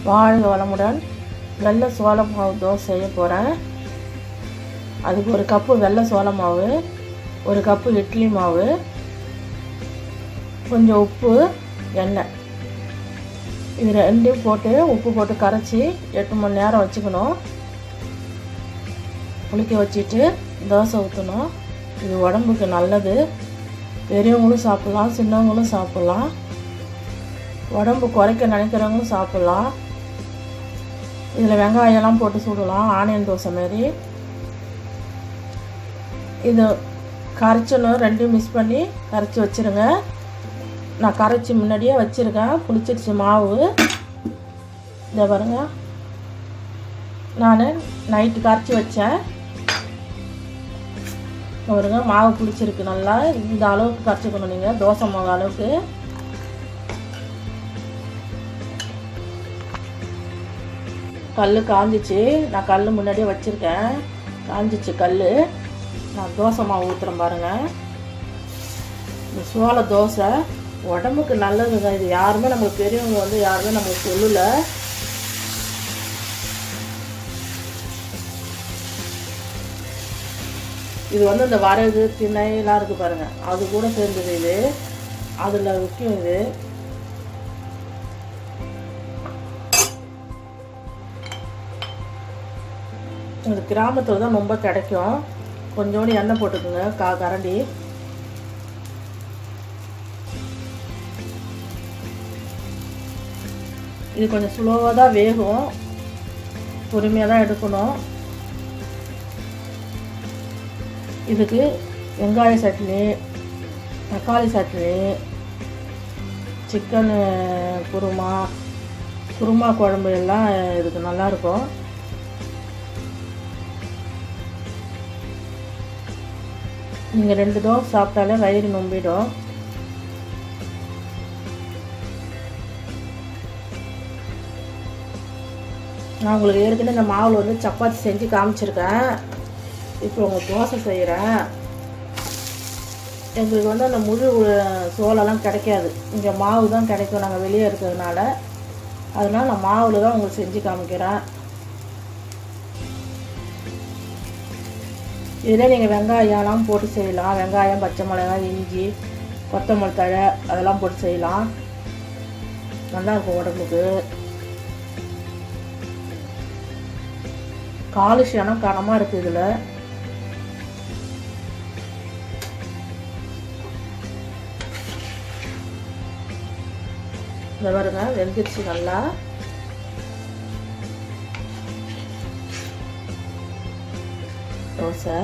வாழ்க வளமுடன் வெள்ளை சோள மாவு தோசை செய்ய போகிறேன் அதுக்கு ஒரு கப்பு வெள்ளை சோள மாவு ஒரு கப்பு இட்லி மாவு கொஞ்சம் உப்பு எண்ணெய் இது ரெண்டையும் போட்டு உப்பு போட்டு கரைச்சி எட்டு மணி நேரம் வச்சுக்கணும் புளிக்க வச்சுட்டு தோசை ஊற்றணும் இது உடம்புக்கு நல்லது பெரியவங்களும் சாப்பிட்லாம் சின்னவங்களும் சாப்பிட்லாம் உடம்பு குறைக்க நினைக்கிறவங்களும் சாப்பிட்லாம் இதில் வெங்காயம்லாம் போட்டு சுடலாம் ஆனியன் தோசை மாரி இது கரைச்சணும் ரெண்டையும் மிக்ஸ் பண்ணி கரைச்சி வச்சுருங்க நான் கரைச்சி முன்னாடியே வச்சுருக்கேன் புளிச்சிருச்சு மாவு இதை பாருங்க நான் நைட்டு கரைச்சி வச்சேன் பாருங்க மாவு புளிச்சிருக்கு நல்லா இந்த அளவுக்கு கரைச்சிக்கணும் நீங்கள் தோசை மாவு அளவுக்கு கல் காஞ்சிச்சு நான் கல் முன்னாடியே வச்சுருக்கேன் காஞ்சிச்சு கல் நான் தோசை மாவு ஊற்றுறேன் பாருங்கள் இந்த சோள தோசை உடம்புக்கு நல்லதுங்க இது யாருமே நம்மளுக்கு பெரியவங்க வந்து யாருமே நம்மளுக்கு சொல்லலை இது வந்து இந்த வரகு திணையெல்லாம் இருக்குது பாருங்கள் அது கூட சேர்ந்தது இது அதில் விற்கும் இது இந்த கிராமத்தில் தான் ரொம்ப கிடைக்கும் கொஞ்சோண்டு எண்ணெய் போட்டுக்கோங்க கா கரண்டி இது கொஞ்சம் ஸ்லோவாக தான் வேகும் பொறுமையாக தான் எடுக்கணும் இதுக்கு வெங்காய சட்னி தக்காளி சட்னி சிக்கன் குருமா குருமா குழம்பு எல்லாம் இதுக்கு நல்லாயிருக்கும் நீங்கள் ரெண்டு தோசை சாப்பிட்டாலே வயிறு நொம்பிடும் நான் உங்களுக்கு ஏற்கனவே இந்த மாவில் வந்து சப்பாத்தி செஞ்சு காமிச்சிருக்கேன் இப்போ உங்கள் தோசை செய்கிறேன் எங்களுக்கு வந்து அந்த முழு சோளெல்லாம் கிடைக்காது இங்கே மாவு தான் கிடைக்கும் நாங்கள் வெளியே இருக்கிறதுனால அதனால் நான் மாவில் தான் உங்களுக்கு செஞ்சு காமிக்கிறேன் இதில் நீங்கள் வெங்காயம்லாம் போட்டு செய்யலாம் வெங்காயம் பச்சை மிளகாய் இஞ்சி கொத்தமல்லி தழை அதெல்லாம் போட்டு செய்யலாம் நல்லாயிருக்கும் உடம்புக்கு காலுஷியானம் கனமாக இருக்குது இதில் இந்த பாருங்க வெந்துருச்சு நல்லா தோசை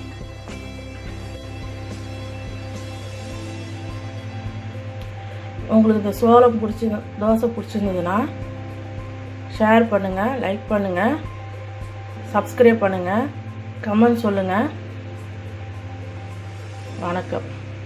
உங்களுக்கு இந்த சோளம் பிடிச்சி தோசை பிடிச்சிருந்ததுன்னா ஷேர் பண்ணுங்கள் லைக் பண்ணுங்கள் சப்ஸ்கிரைப் பண்ணுங்கள் கமெண்ட் சொல்லுங்கள் வணக்கம்